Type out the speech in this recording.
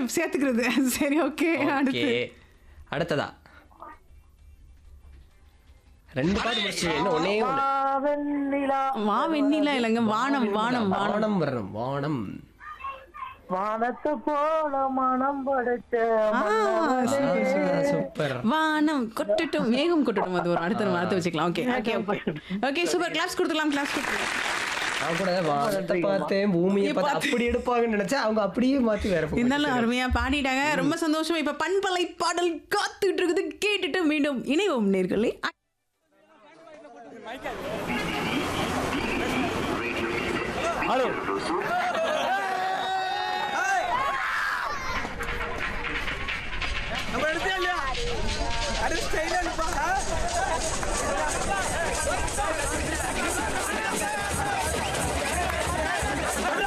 சேர்த்துக்கிறது சரி okay okay அடுத்து அடுத்ததா ரெண்டு பாட்டு முடிச்சு இன்னும் ஒன்னே ஒண்ணு வெண்ணிலா வா வெண்ணிலா இல்லைங்க வானம் வானம் வானம் வானம் வரணும் வானம் வானத்தை போல மனம் படைச்ச ஆ, சரி, சரி. சூப்பர் வானம் கொட்டட்டும் மேகம் கொட்டட்டும் அது ஒரு அடுத்த நம்ம அடுத்து வச்சுக்கலாம் okay okay okay okay super class கொடுத்துலாம் கிளாஸ் கொடுத்துலாம் நான் கூட வானத்தை பார்த்தேன் பூமியை பார்த்து அப்படி எடுப்பாங்கன்னு நினைச்சா அவங்க அப்படியே மாத்தி வேற பக்கம் இருந்தாலும் அருமையா பாடிட்டாங்க ரொம்ப சந்தோஷம் இப்ப பண்பலை பாடல் காத்துட்டு இருக்குது கேட்டுட்டு மீண்டும் இணைவோம் நேர்களே ஹலோ